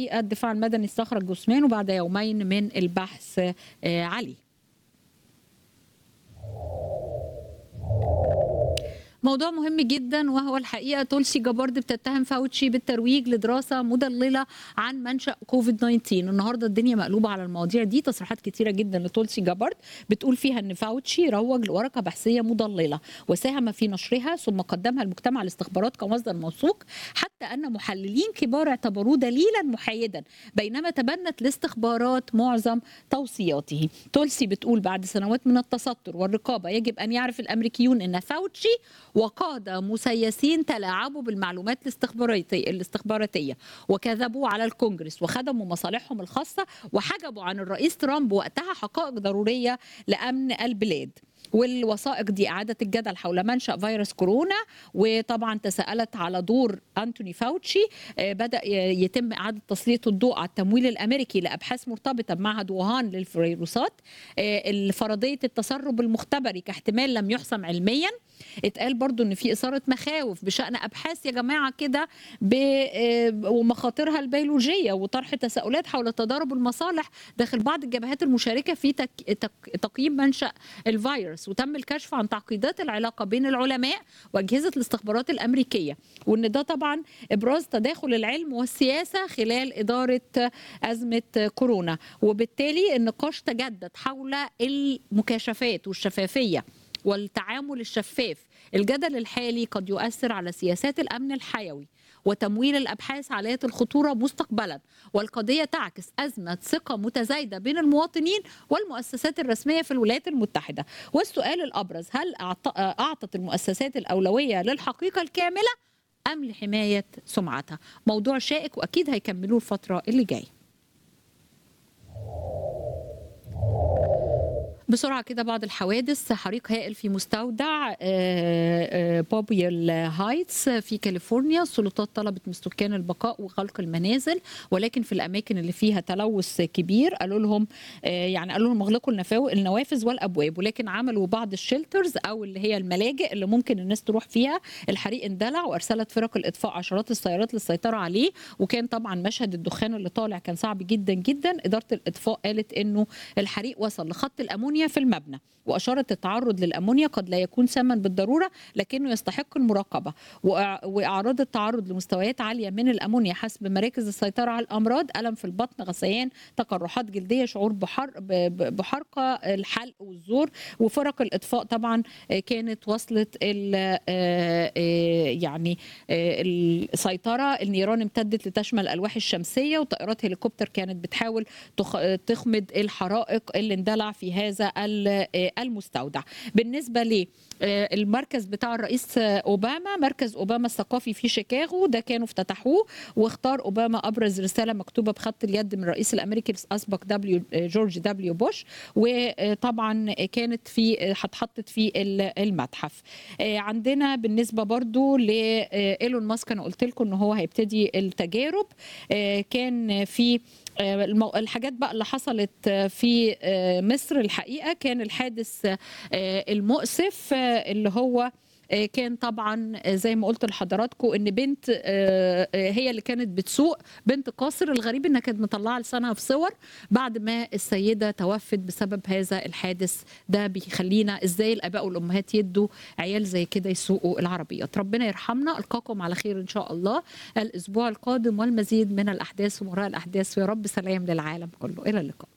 الحقيقه الدفاع المدني استخرج جثمانه بعد يومين من البحث آه، عليه موضوع مهم جدا وهو الحقيقه تولسي جابارد بتتهم فاوتشي بالترويج لدراسه مضلله عن منشا كوفيد 19 النهارده الدنيا مقلوبه على المواضيع دي تصريحات كتيره جدا لتولسي جابارد بتقول فيها ان فاوتشي روج لورقه بحثيه مضلله وساهم في نشرها ثم قدمها لمجتمع الاستخبارات كمصدر موثوق حتى ان محللين كبار اعتبروه دليلا محايدا بينما تبنت الاستخبارات معظم توصياته تولسي بتقول بعد سنوات من التستر والرقابه يجب ان يعرف الامريكيون ان فاوتشي وقادة مسيسين تلاعبوا بالمعلومات الاستخباراتية الاستخباراتية وكذبوا على الكونجرس وخدموا مصالحهم الخاصة وحجبوا عن الرئيس ترامب وقتها حقائق ضرورية لأمن البلاد والوثائق دي اعاده الجدل حول منشا فيروس كورونا وطبعا تساءلت على دور انتوني فاوتشي آه، بدا ي- يتم اعاده تسليط الضوء على التمويل الامريكي لابحاث مرتبطه بمعهد ووهان للفيروسات آه، فرضيه التسرب المختبري كاحتمال لم يحسم علميا اتقال برضو ان في اثاره مخاوف بشان ابحاث يا جماعه كده ب- آه، ومخاطرها البيولوجيه وطرح تساؤلات حول تضارب المصالح داخل بعض الجبهات المشاركه في تك... تك... تقييم منشا الفيروس وتم الكشف عن تعقيدات العلاقه بين العلماء واجهزه الاستخبارات الامريكيه وان ده طبعا ابراز تداخل العلم والسياسه خلال اداره ازمه كورونا وبالتالي النقاش تجدد حول المكاشفات والشفافيه والتعامل الشفاف الجدل الحالي قد يؤثر على سياسات الامن الحيوي وتمويل الابحاث عاليه الخطوره مستقبلا والقضيه تعكس ازمه ثقه متزايده بين المواطنين والمؤسسات الرسميه في الولايات المتحده والسؤال الابرز هل أعط- اعطت المؤسسات الاولويه للحقيقه الكامله ام لحمايه سمعتها موضوع شائك واكيد هيكملوه الفتره اللي جايه بسرعة كده بعض الحوادث حريق هائل في مستودع آه، آه، بوبيال هايتس في كاليفورنيا السلطات طلبت من السكان البقاء وغلق المنازل ولكن في الأماكن اللي فيها تلوث كبير قالوا لهم آه، يعني قالوا لهم اغلقوا النفاو- النوافذ والأبواب ولكن عملوا بعض الشيلترز أو اللي هي الملاجئ اللي ممكن الناس تروح فيها الحريق اندلع وأرسلت فرق الإطفاء عشرات السيارات للسيطرة عليه وكان طبعا مشهد الدخان اللي طالع كان صعب جدا جدا إدارة الإطفاء قالت إنه الحريق وصل لخط الأمونيا في المبنى وأشارت التعرض للأمونيا قد لا يكون سما بالضرورة لكنه يستحق المراقبة وأع- وأعراض التعرض لمستويات عالية من الأمونيا حسب مراكز السيطرة على الأمراض ألم في البطن غثيان تقرحات جلدية شعور بحر ب- ب- بحرقة الحلق والزور وفرق الإطفاء طبعا آه، كانت وصلت ال- آه، آه، يعني آه، السيطرة النيران امتدت لتشمل الألواح الشمسية وطائرات هليكوبتر كانت بتحاول تخ- تخمد الحرائق اللي اندلع في هذا ال- آه، المستودع بالنسبة للمركز بتاع الرئيس أوباما مركز أوباما الثقافي في شيكاغو ده كانوا افتتحوه واختار أوباما أبرز رسالة مكتوبة بخط اليد من الرئيس الأمريكي الأسبق دبليو جورج دبليو بوش وطبعا كانت في هتحطت في ال- المتحف آه، عندنا بالنسبة برضو لإيلون ماسك أنا قلت لكم إن هو هيبتدي التجارب آه، كان في آه، المو- الحاجات بقى اللي حصلت آه، في آه، مصر الحقيقة كان الحادث آه، المؤسف آه، اللي هو آه، كان طبعا آه، زي ما قلت لحضراتكم ان بنت آه، آه، هي اللي كانت بتسوق بنت قاصر الغريب انها كانت مطلعه لسانها في صور بعد ما السيده توفت بسبب هذا الحادث ده بيخلينا ازاي الاباء والامهات يدوا عيال زي كده يسوقوا العربيات ربنا يرحمنا القاكم على خير ان شاء الله الاسبوع القادم والمزيد من الاحداث ومراء الاحداث ويا رب سلام للعالم كله الى اللقاء